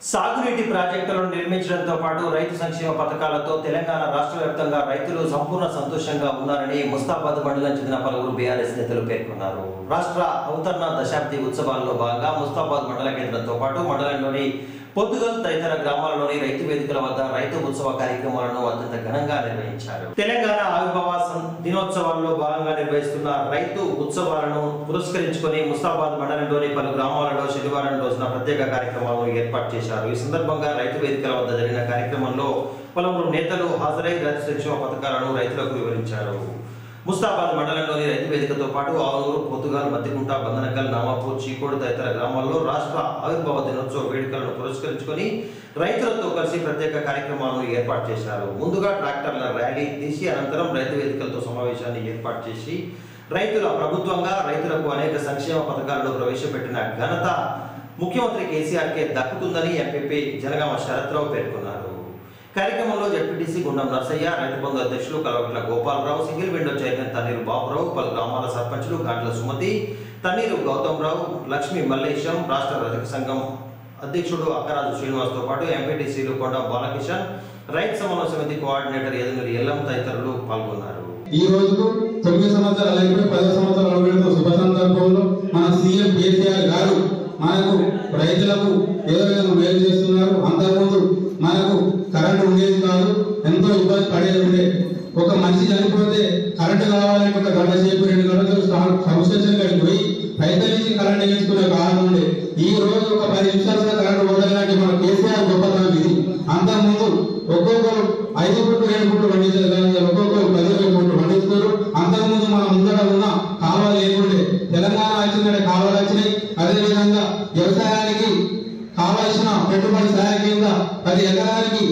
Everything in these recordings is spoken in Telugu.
సాగునీటి ప్రాజెక్టులను నిర్మించడంతో పాటు రైతు సంక్షేమ పథకాలతో తెలంగాణ రాష్ట్ర వ్యాప్తంగా రైతులు సంపూర్ణ సంతోషంగా ఉన్నారని ముస్తాబాద్ మండలం చెందిన పలువురు బీఆర్ఎస్ నేతలు పేర్కొన్నారు రాష్ట్ర అవతరణ దశాబ్ది ఉత్సవాల్లో భాగంగా ముస్తాబాద్ మండల కేంద్రంతో పాటు మండలంలోని పొద్దుగల్ తదితర గ్రామాలలోని రైతు వేదికల వద్ద రైతు ఉత్సవ కార్యక్రమాలను అత్యంత ఘనంగా నిర్వహించారు తెలంగాణ ఆవిర్భావ సం- దినోత్సవాల్లో భాగంగా నిర్వహిస్తున్న రైతు ఉత్సవాలను పురస్కరించుకొని ముస్తాబాద్ మండలంలోని పలు గ్రామాలలో శనివారం రోజున ప్రత్యేక కార్యక్రమాలను ఏర్పాటు చేశారు ఈ సందర్భంగా రైతు వేదికల వద్ద జరిగిన కార్యక్రమంలో పలువురు నేతలు హాజరై రైతు సంక్షేమ పథకాలను రైతులకు వివరించారు ముస్తాబాద్ మండలంలోని రైతు వేదికతో పాటు ఆవునూరు పొద్దుగాల్ మద్దికుంట బంధనకల్ నామాపూర్ చీకోడు తదితర గ్రామాల్లో రాష్ట్ర ఆవిర్భావ దినోత్సవ వేడుకలను పురస్కరించుకొని రైతులతో కలిసి ప్రత్యేక కార్యక్రమాలను ఏర్పాటు చేశారు ముందుగా ట్రాక్టర్ల ర్యాలీ తీసి అనంతరం రైతు వేదికలతో సమావేశాన్ని ఏర్పాటు చేసి రైతుల ప్రభుత్వంగా రైతులకు అనేక సంక్షేమ పథకాలను ప్రవేశపెట్టిన ఘనత ముఖ్యమంత్రి కేసీఆర్కే దక్కుతుందని ఎంపీపీ జనగామ శరత్రావు పేర్కొన్నారు కార్యక్రమంలో జడ్పీటీసీ గుండం నర్సయ్య రైతు బంధు అధ్యక్షులు Kalavatla Gopalarao single window chairman Tanneeru Baburao పలు గ్రామాల సర్పంచులు గాండ్ల సుమతి తన్నీరు గౌతమ్రావు లక్ష్మీ మల్లేశం రాష్ట్ర రజక సంఘం అధ్యక్షుడు అక్కరాజు శ్రీనివాస్తో పాటు ఎంపీటీసీలు కొండ బాలకిషన్ రైతు సమన్వయ సమితి కోఆర్డినేటర్ ఎదునూరి ఎల్లం తదితరులు పాల్గొన్నారు ఈ రోజుకు తొమ్మిది సంవత్సరాలు అయిపోయి పది సంవత్సరాలు అడుగుతున్న శుభ సందర్భంలో మన సీఎం కేసీఆర్ గారు మనకు రైతులకు ఏదో విధంగా మేలు చేస్తున్నారు అంతకుముందు మనకు కరెంటు ఉండేది కాదు ఎంతో ఇబ్బంది పడేది ఉండే ఒక మనిషి చనిపోతే కరెంటు కావాలంటే ఒక గంట సేపు రెండు గంటలు సంస్టేషన్ కాడికి పోయి రైతుల నుంచి కరెంట్ వేయించుకునే కాలం ఉండే ఈ రోజు ఒక పది నిమిషాలుగా కరెంటు పోవడానికి మన కేసీఆర్ గొప్పతనం ఇది అంతకుముందు ఒక్కొక్కరు ఐదు పుట్లు ఏడు పుట్లు పండించారు కానీ ఒక్కొక్కరు పదివేల పుట్లు పండిస్తారు అంతకుముందు మన ముందర ఉన్న కాలువలు లేకుండే తెలంగాణ వచ్చిందంటే కాలువలు వచ్చినాయి అదేవిధంగా వ్యవసాయానికి కావాల్సిన పెట్టుబడి సాయం కింద పది ఎకరానికి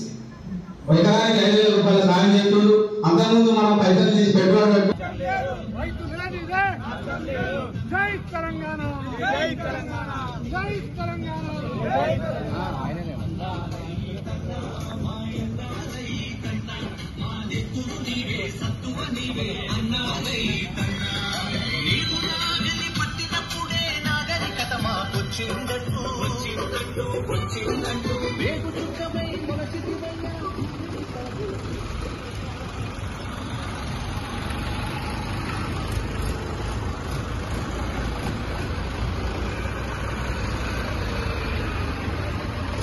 ఎకరానికి ఐదు వేల రూపాయల సాయం చేస్తుండ్రు అంతకుముందు మనం పైసలు తీసి పెట్టుబడి పెట్టు రైతు లేనిదే జై తెలంగాణ జై తెలంగాణ జై తెలంగాణ జై పట్టినప్పుడే నాగరికత మాకొచ్చిందట్టు వచ్చిందట్టు వచ్చిందట్టు వేగు చుక్కమే